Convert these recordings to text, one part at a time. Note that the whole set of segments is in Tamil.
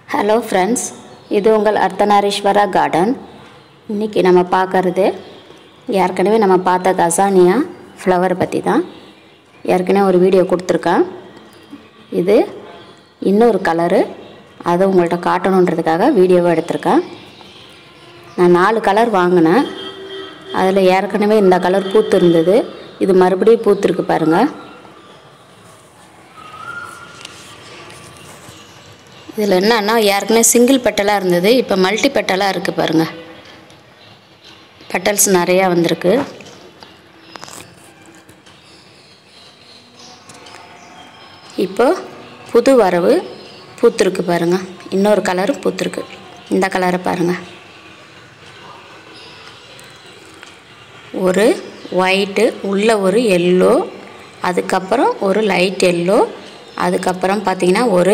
ஹலோ ஃப்ரெண்ட்ஸ் இது உங்கள் அர்த்தநாரீஸ்வரா கார்டன் இன்றைக்கி நம்ம பார்க்கறது ஏற்கனவே நம்ம பார்த்த கசானியா ஃப்ளவரை பற்றி தான் ஏற்கனவே ஒரு வீடியோ கொடுத்துருக்கேன் இது இன்னொரு கலரு அதை உங்கள்கிட்ட காட்டணுன்றதுக்காக வீடியோவை எடுத்திருக்கேன் நான் நாலு கலர் வாங்கினேன் அதில் ஏற்கனவே இந்த கலர் பூத்து இருந்தது இது மறுபடியும் பூத்துருக்கு பாருங்கள் இதில் என்னன்னா ஏற்கனவே சிங்கிள் பெட்டலாக இருந்தது இப்போ மல்டி பெட்டலாக இருக்குது பாருங்கள் பெட்டல்ஸ் நிறையா வந்திருக்கு இப்போ புது வரவு பூத்துருக்கு பாருங்கள் இன்னொரு கலரும் பூத்துருக்கு இந்த கலரை பாருங்கள் ஒரு ஒயிட்டு உள்ள ஒரு எல்லோ அதுக்கப்புறம் ஒரு லைட் எல்லோ அதுக்கப்புறம் பார்த்திங்கன்னா ஒரு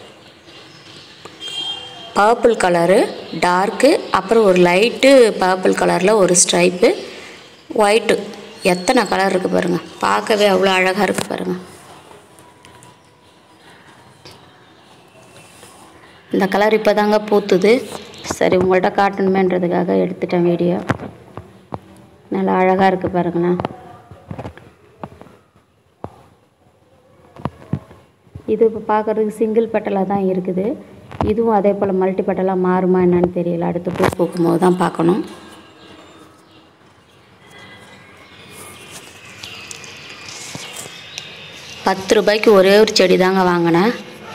பர்பிள் கலரு டார்க்கு அப்புறம் ஒரு லைட்டு பர்பிள் கலரில் ஒரு ஸ்ட்ரைப்பு ஒயிட்டு எத்தனை கலர் இருக்குது பாருங்கள் பார்க்கவே அவ்வளோ அழகாக இருக்குது பாருங்கள் இந்த கலர் இப்போ தாங்க பூத்துது சரி உங்கள்கிட்ட காட்டணுமேன்றதுக்காக எடுத்துட்டேன் வீடியோ நல்லா அழகாக இருக்குது பாருங்களேன் இது இப்போ பார்க்குறதுக்கு சிங்கிள் பெட்டலாக தான் இருக்குது இதுவும் அதே போல் மல்டி பெட்டலாக மாறுமா என்னன்னு தெரியல அடுத்து பூ பூக்கும்போது தான் பார்க்கணும் பத்து ரூபாய்க்கு ஒரே ஒரு செடி தாங்க வாங்கினேன்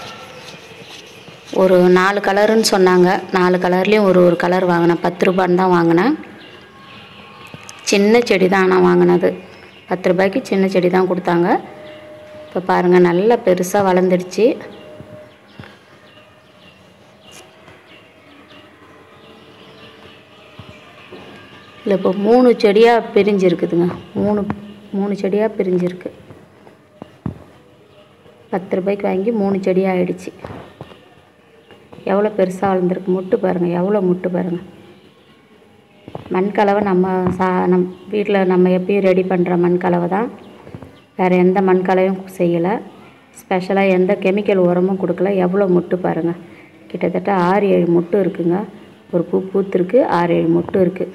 ஒரு நாலு கலருன்னு சொன்னாங்க நாலு கலர்லேயும் ஒரு ஒரு கலர் வாங்கினேன் பத்து ரூபான்னு தான் வாங்கினேன் சின்ன செடி தான் நான் வாங்கினது பத்து ரூபாய்க்கு சின்ன செடி தான் கொடுத்தாங்க இப்போ பாருங்கள் நல்லா பெருசாக வளர்ந்துடுச்சு இல்லை இப்போ மூணு செடியாக பிரிஞ்சிருக்குதுங்க மூணு மூணு செடியாக பிரிஞ்சிருக்கு பத்து ரூபாய்க்கு வாங்கி மூணு செடியாக ஆயிடுச்சு எவ்வளோ பெருசாக வளர்ந்துருக்கு முட்டு பாருங்கள் எவ்வளோ முட்டு பாருங்கள் மண்கலவை நம்ம சா நம் வீட்டில் நம்ம எப்பயும் ரெடி பண்ணுற மண்கலவை தான் வேறு எந்த மண்கலவையும் செய்யலை ஸ்பெஷலாக எந்த கெமிக்கல் உரமும் கொடுக்கல எவ்வளோ முட்டு பாருங்கள் கிட்டத்தட்ட ஆறு ஏழு முட்டு இருக்குங்க ஒரு பூ பூத்துருக்கு ஆறு ஏழு முட்டு இருக்குது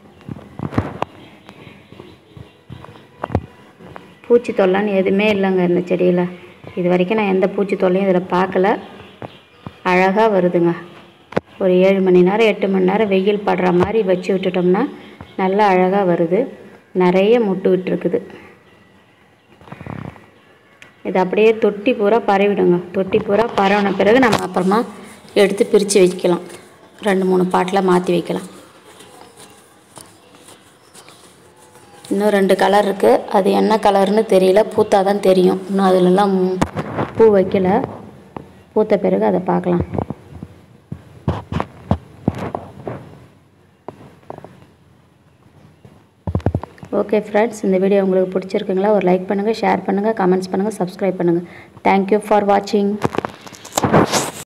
பூச்சி தொல்லைன்னு எதுவுமே இல்லைங்க இந்த செடியில் இது வரைக்கும் நான் எந்த பூச்சி தொல்லையும் இதில் பார்க்கல அழகாக வருதுங்க ஒரு ஏழு மணி நேரம் எட்டு மணி நேரம் வெயில் படுற மாதிரி வச்சு விட்டுட்டோம்னா நல்லா அழகாக வருது நிறைய முட்டு விட்டுருக்குது இது அப்படியே தொட்டி பூரா பரவிடுங்க தொட்டி பூரா பரவின பிறகு நம்ம அப்புறமா எடுத்து பிரித்து வைக்கலாம் ரெண்டு மூணு பாட்டில் மாற்றி வைக்கலாம் இன்னும் ரெண்டு கலர் இருக்குது அது என்ன கலர்னு தெரியல பூத்தா தான் தெரியும் இன்னும் அதிலெல்லாம் பூ வைக்கல பூத்த பிறகு அதை பார்க்கலாம் ஓகே ஃப்ரெண்ட்ஸ் இந்த வீடியோ உங்களுக்கு பிடிச்சிருக்குங்களா ஒரு லைக் பண்ணுங்கள் ஷேர் பண்ணுங்கள் கமெண்ட்ஸ் பண்ணுங்கள் சப்ஸ்கிரைப் பண்ணுங்கள் தேங்க்யூ ஃபார் வாட்சிங்